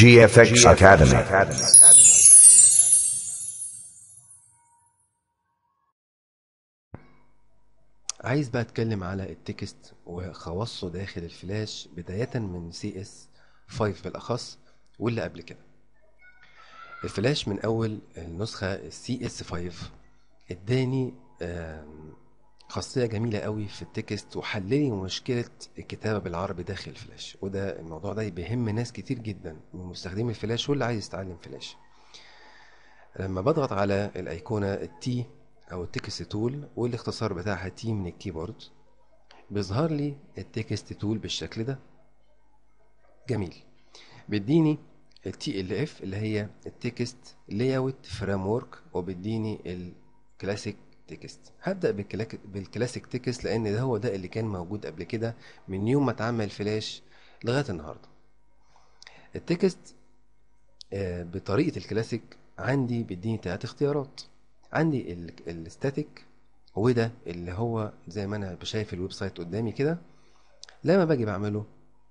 GFX Academy. عايز بقى اتكلم على التكست وخواصه داخل الفلاش بداية من سي اس 5 بالاخص واللي قبل كده الفلاش من اول النسخة السي اس 5 اداني آم، خاصية جميلة قوي في التكست وحللي مشكلة الكتابة بالعربي داخل الفلاش وده الموضوع ده بيهم ناس كتير جدا من مستخدمي الفلاش واللي عايز يتعلم فلاش لما بضغط على الايقونة التي او التكست تول والاختصار بتاعها تي من الكيبورد بيظهر لي التكست تول بالشكل ده جميل بيديني التي ال اف اللي هي التكست لاyout فريم ورك وبيديني الكلاسيك تكست هبدأ بالكلاك- بالكلاسيك تكست لان ده هو ده اللي كان موجود قبل كده من يوم ما اتعمل فلاش لغاية النهاردة التكست آه، بطريقة الكلاسيك عندي بيديني تلات اختيارات عندي الستاتيك وده اللي هو زي ما انا شايف الويب سايت قدامي كده لما باجي بعمله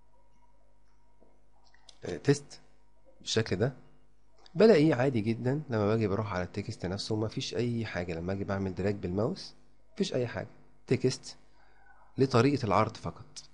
آه، تيست بالشكل ده بلاقيه عادي جدا لما باجي بروح على التكست نفسه مفيش اي حاجة لما اجي بعمل دراج بالماوس مفيش اي حاجة تكست لطريقة العرض فقط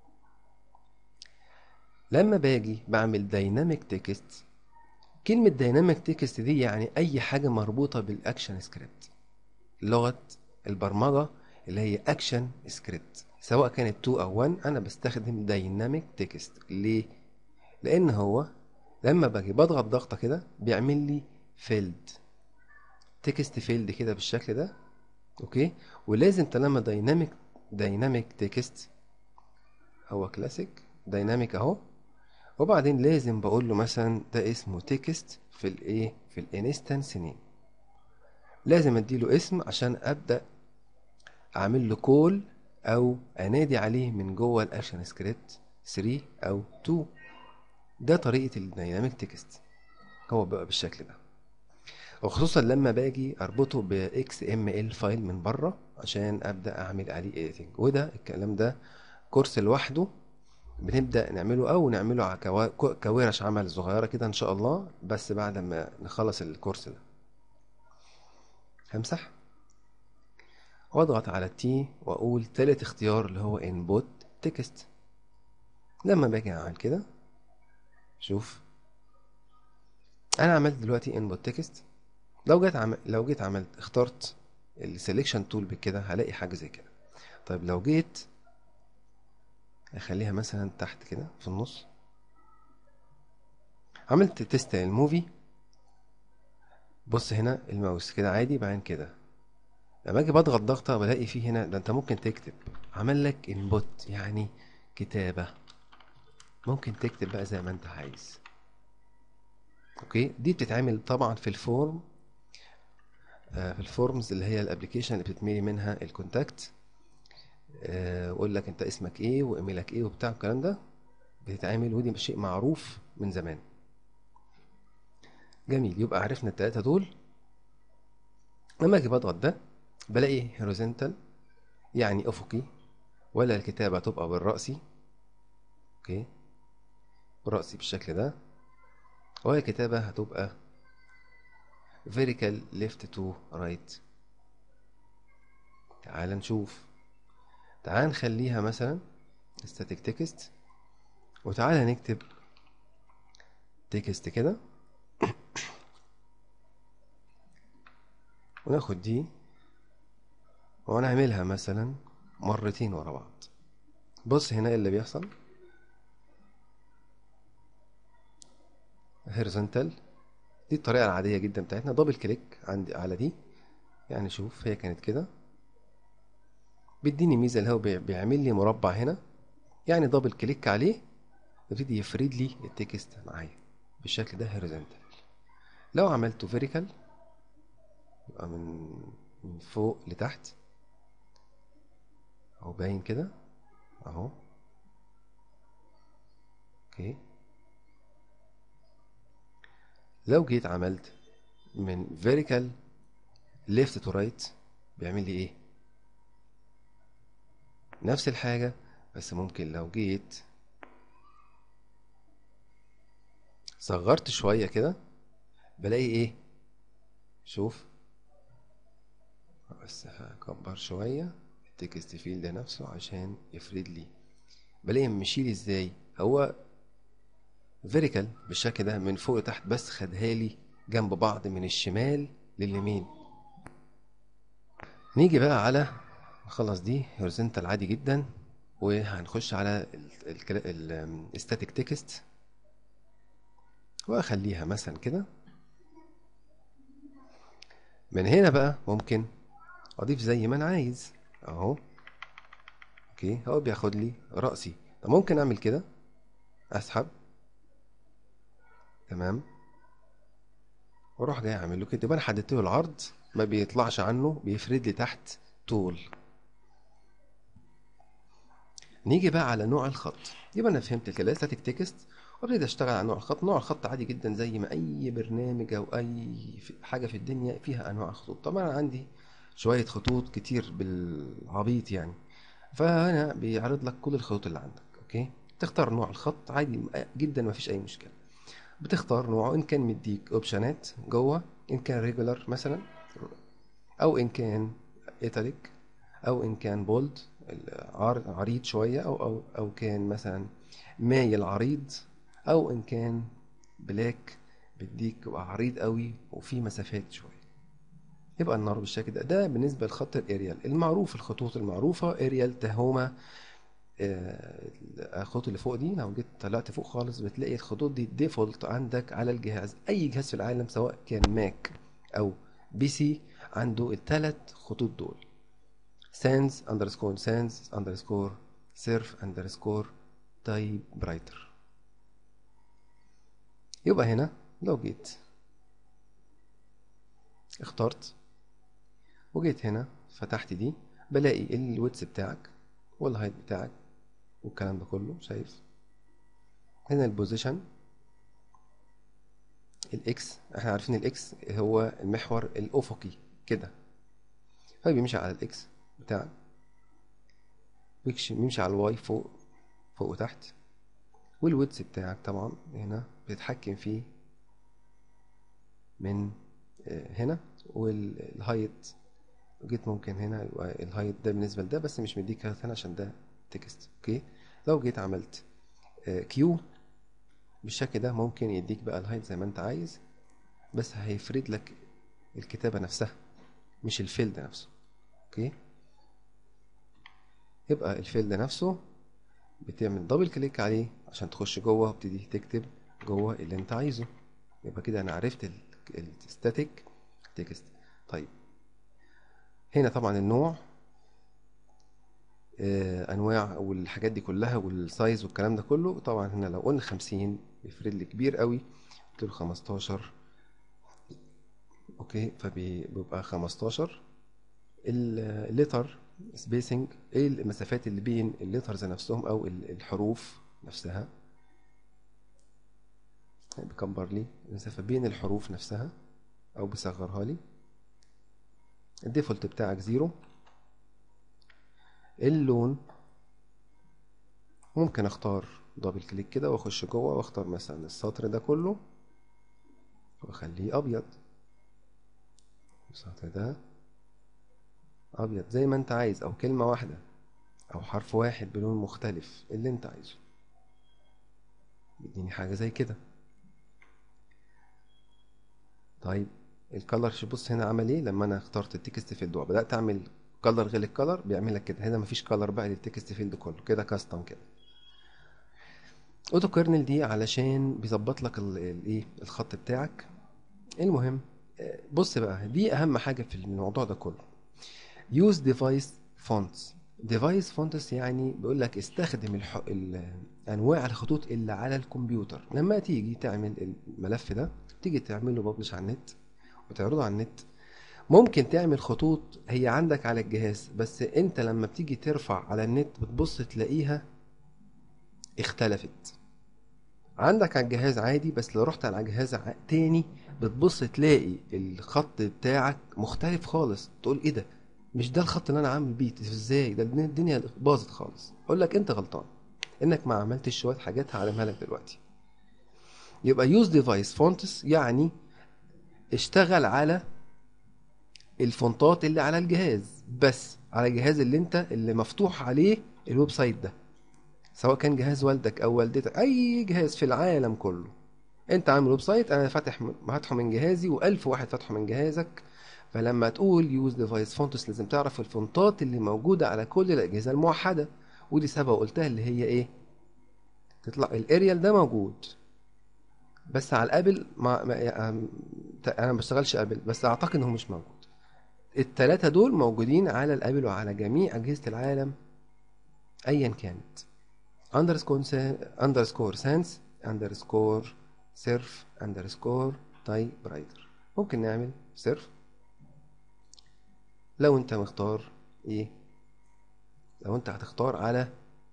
لما باجي بعمل دايناميك تكست كلمة دايناميك تكست دي يعني أي حاجة مربوطة بالأكشن سكريبت لغة البرمجة اللي هي أكشن سكريبت سواء كانت 2 أو 1 أنا بستخدم دايناميك تكست ليه؟ لأن هو لما باجي بضغط ضغطة كده بيعمل لي فيلد تكست فيلد كده بالشكل ده أوكي ولازم طالما دايناميك دايناميك تكست هو كلاسيك دايناميك أهو وبعدين لازم بقول له مثلا ده اسمه تكست في الايه في الانستنس نيم لازم اديله اسم عشان ابدا اعمل له كول او انادي عليه من جوه الاكشن سكريبت 3 او 2 ده طريقه الديناميك تكست هو بقى بالشكل ده وخصوصا لما باجي اربطه ب XML فايل من بره عشان ابدا اعمل عليه editing وده الكلام ده كورس لوحده بنبدأ نعمله أو نعمله على كوا- كو- كورش عمل صغيرة كده إن شاء الله بس بعد ما نخلص الكورس ده همسح واضغط على التي وأقول تالت اختيار اللي هو input text لما باجي أعمل كده شوف أنا عملت دلوقتي input text لو جيت عمل لو جيت عملت اخترت السelection tool بكده هلاقي حاجة زي كده طيب لو جيت اخليها مثلا تحت كده في النص عملت تيست الموفي بص هنا الماوس كده عادي بعدين كده لما اجي بضغط ضغطه بلاقي فيه هنا ده انت ممكن تكتب عمل لك انبوت يعني كتابه ممكن تكتب بقى زي ما انت عايز اوكي دي بتتعمل طبعا في الفورم آه، في الفورمز اللي هي الابلكيشن اللي بتتملي منها الكونتاكت آه، واقول لك انت اسمك ايه وايميلك ايه وبتاع الكلام ده بتتعمل ودي شيء معروف من زمان جميل يبقى عرفنا التلاتة دول لما اجي بضغط ده بلاقي هوريزونتال يعني افقي ولا الكتابة تبقى بالرأسي اوكي بالرأسي بالشكل ده ولا الكتابة هتبقى vertical left to right تعال نشوف تعال نخليها مثلا static text وتعالى نكتب تكست كده وناخد دي ونعملها مثلا مرتين ورا بعض بص هنا إيه اللي بيحصل هوريزونتال دي الطريقة العادية جدا بتاعتنا دبل كليك عندي على دي يعني شوف هي كانت كده بيديني ميزة اللي هو بي- بيعمل لي مربع هنا يعني دبل كليك عليه يبتدي يفرد لي التكست معايا بالشكل ده هوريزونتال لو عملته فيريكال يبقى من من فوق لتحت اهو باين كده اهو اوكي لو جيت عملت من فيريكال ليفت تو رايت بيعمل لي ايه نفس الحاجة بس ممكن لو جيت صغرت شوية كده بلاقي ايه شوف بس هكبر شوية التكست فيلد نفسه عشان يفرد لي بلاقي مشيلي ازاي هو فيريكال بالشكل ده من فوق لتحت بس خدها لي جنب بعض من الشمال لليمين نيجي بقى على نخلص دي هوريزونتال عادي جدا وهنخش على الستاتيك تكست واخليها مثلا كده من هنا بقى ممكن اضيف زي ما انا عايز اهو اوكي هو بياخد لي رأسي طب ممكن اعمل كده اسحب تمام واروح جاي اعمل له كده يبقى انا حددت له العرض ما بيطلعش عنه بيفرد لي تحت طول نيجي بقى على نوع الخط يبقى انا فهمت الكلام ستاتيك تكست وابتدي اشتغل على نوع الخط نوع الخط عادي جدا زي ما اي برنامج او اي حاجه في الدنيا فيها انواع خطوط طبعا عندي شويه خطوط كتير بالعبيط يعني فهنا بيعرض لك كل الخطوط اللي عندك اوكي تختار نوع الخط عادي جدا ما فيش اي مشكله بتختار نوعه ان كان مديك اوبشنات جوه ان كان ريجولار مثلا او ان كان ايتاليك او ان كان بولد عريض شويه او او او كان مثلا مايل عريض او ان كان بلاك بيديك عريض قوي وفي مسافات شويه يبقى النار بالشكل ده ده بالنسبه لخط الاريال المعروف الخطوط المعروفه اريال تهوما آه، الخطوط اللي فوق دي لو جيت طلعت فوق خالص بتلاقي الخطوط دي ديفولت عندك على الجهاز اي جهاز في العالم سواء كان ماك او بي سي عنده الثلاث خطوط دول سانز اندرسكور سانز اندرسكور سيرف اندرسكور تايب برايتر يبقى هنا لو جيت اخترت وجيت هنا فتحت دي بلاقي الويتس بتاعك والهايت بتاعك والكلام ده كله شايف هنا البوزيشن الاكس احنا عارفين الاكس هو المحور الافقي كده فبيمشي على الاكس بتاعك بيمشي على الواي فوق فوق وتحت والويدز بتاعك طبعا هنا بتتحكم فيه من آه، هنا والهايت جيت ممكن هنا الهايت ده بالنسبه لده بس مش مديك هنا عشان ده تكست اوكي لو جيت عملت كيو آه، بالشكل ده ممكن يديك بقى الهايت زي ما انت عايز بس هيفرد لك الكتابه نفسها مش الفيلد نفسه اوكي يبقى الفيلد نفسه بتعمل دبل كليك عليه عشان تخش جوه وتبتدي تكتب جوه اللي انت عايزه يبقى كده انا عرفت الستاتيك تكست طيب هنا طبعا النوع آه انواع والحاجات دي كلها والسايز والكلام ده كله طبعا هنا لو قلنا خمسين بيفرد لي كبير قوي قلت له خمستاشر اوكي فبيبقى خمستاشر الليتر سبيسنج ايه المسافات اللي بين الليترز نفسهم او الحروف نفسها بيكبر لي المسافة بين الحروف نفسها او بيصغرها لي الديفولت بتاعك زيرو اللون ممكن اختار دبل كليك كده واخش جوه واختار مثلا السطر ده كله واخليه ابيض السطر ده ابيض زي ما انت عايز او كلمة واحدة او حرف واحد بلون مختلف اللي انت عايزه بيديني حاجة زي كده طيب الكالر بص هنا عمل ايه لما انا اخترت التكست فيلد وبدات اعمل كالر غير الكالر بيعمل لك كده هنا مفيش كالر بقى للتكست فيلد كله كده كاستم كده اوتو كيرنل دي علشان بيظبط لك الايه الخط بتاعك المهم بص بقى دي اهم حاجه في الموضوع ده كله يوز ديفايس فونتس ديفايس فونتس يعني بيقول لك استخدم الح... انواع الخطوط اللي على الكمبيوتر لما تيجي تعمل الملف ده تيجي تعمله ببلش على النت وتعرضه على النت ممكن تعمل خطوط هي عندك على الجهاز بس انت لما بتيجي ترفع على النت بتبص تلاقيها اختلفت عندك على الجهاز عادي بس لو رحت على جهاز تاني بتبص تلاقي الخط بتاعك مختلف خالص تقول ايه ده مش ده الخط اللي انا عامل بيه ازاي ده الدنيا باظت خالص اقول لك انت غلطان انك ما عملتش شويه حاجات هعلمها لك دلوقتي يبقى يوز ديفايس فونتس يعني اشتغل على الفونتات اللي على الجهاز بس على الجهاز اللي انت اللي مفتوح عليه الويب سايت ده سواء كان جهاز والدك او والدتك اي جهاز في العالم كله انت عامل ويب سايت انا فاتح فاتحه من جهازي والف واحد فاتحه من جهازك فلما تقول يوز ديفايس فونتس لازم تعرف الفونتات اللي موجوده على كل الاجهزه الموحده ودي سبب قلتها اللي هي ايه تطلع الاريال ده موجود بس على الابل ما, ما انا ما بشتغلش ابل بس اعتقد انه مش موجود التلاتة دول موجودين على الابل وعلى جميع اجهزه العالم ايا كانت اندرسكور اندرسكور سانس اندرسكور سيرف اندرسكور تايب رايتر ممكن نعمل سيرف لو انت مختار ايه لو انت هتختار على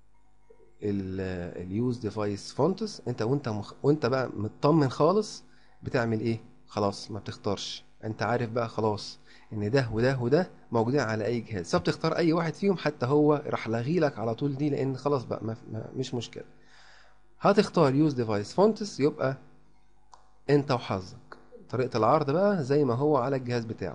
اليوز ديفايس فونتس انت وانت مخ... وانت بقى مطمن خالص بتعمل ايه خلاص ما بتختارش انت عارف بقى خلاص ان ده وده وده موجودين على اي جهاز فبتختار اي واحد فيهم حتى هو راح لاغي لك على طول دي لان خلاص بقى ما... ما... مش مشكله هتختار يوز ديفايس فونتس يبقى انت وحظك طريقه العرض بقى زي ما هو على الجهاز بتاعه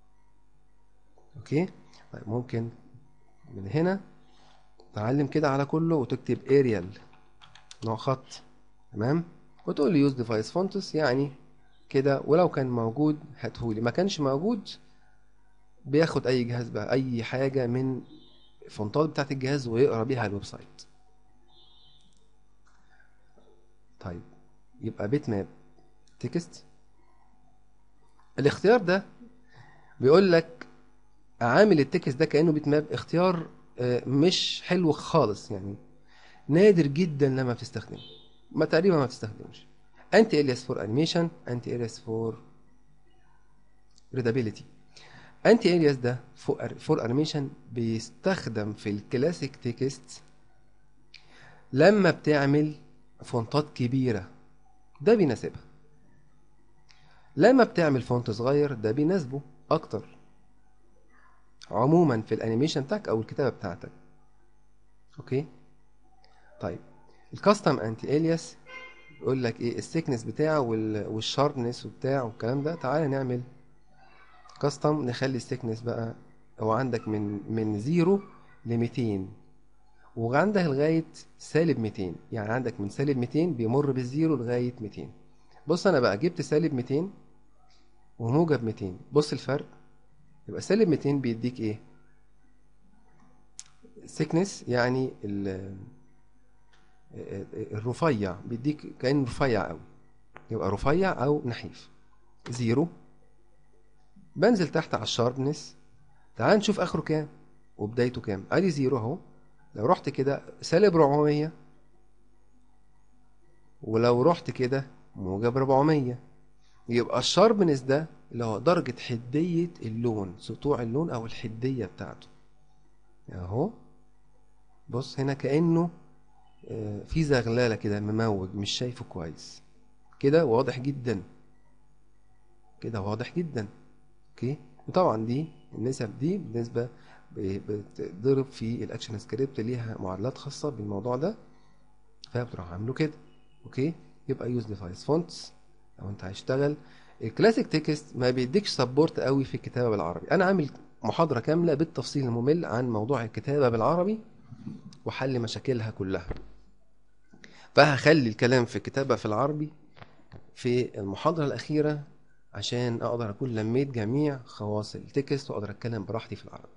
اوكي طيب ممكن من هنا تعلم كده على كله وتكتب اريال نوع خط تمام وتقول لي يوز ديفايس فونتس يعني كده ولو كان موجود هاتهولي ما كانش موجود بياخد اي جهاز بقى اي حاجه من الفونتات بتاعت الجهاز ويقرا بيها الويب سايت طيب يبقى بيت ماب تكست الاختيار ده بيقول لك عامل التكست ده كانه بيت ماب اختيار مش حلو خالص يعني نادر جدا لما بتستخدمه ما تقريبا ما بتستخدموش انتي الياس فور انيميشن انتي الياس فور ريدابيليتي انتي الياس ده فور انيميشن بيستخدم في الكلاسيك تكست لما بتعمل فونتات كبيره ده بيناسبها لما بتعمل فونت صغير ده بيناسبه اكتر عموما في الانيميشن بتاعك او الكتابه بتاعتك اوكي طيب الكاستم انتي الياس يقول لك ايه السيكنس بتاعه والشاربنس وبتاع والكلام ده تعالى نعمل كاستم نخلي السيكنس بقى هو عندك من من زيرو ل 200 وعندك لغايه سالب 200 يعني عندك من سالب 200 بيمر بالزيرو لغايه 200 بص انا بقى جبت سالب 200 وموجب 200 بص الفرق يبقى سالب 200 بيديك ايه سيكنس يعني الرفيع بيديك كأنه رفيع قوي يبقى رفيع او نحيف زيرو بنزل تحت على الشاربنس تعال نشوف اخره كام وبدايته كام ادي زيرو اهو لو رحت كده سالب 400 ولو رحت كده موجب 400 يبقى الشاربنس ده اللي هو درجة حدية اللون سطوع اللون أو الحدية بتاعته أهو بص هنا كأنه في زغلالة كده مموج مش شايفه كويس كده واضح جدا كده واضح جدا اوكي وطبعا دي النسب دي بالنسبة بتضرب في الاكشن سكريبت ليها معادلات خاصة بالموضوع ده فبتروح عامله كده اوكي يبقى يوز ديفايس فونتس لو انت هتشتغل الكلاسيك تكست ما بيديكش سبورت قوي في الكتابه بالعربي انا عامل محاضره كامله بالتفصيل الممل عن موضوع الكتابه بالعربي وحل مشاكلها كلها فهخلي الكلام في الكتابه في العربي في المحاضره الاخيره عشان اقدر اكون لميت جميع خواص التكست واقدر اتكلم براحتي في العربي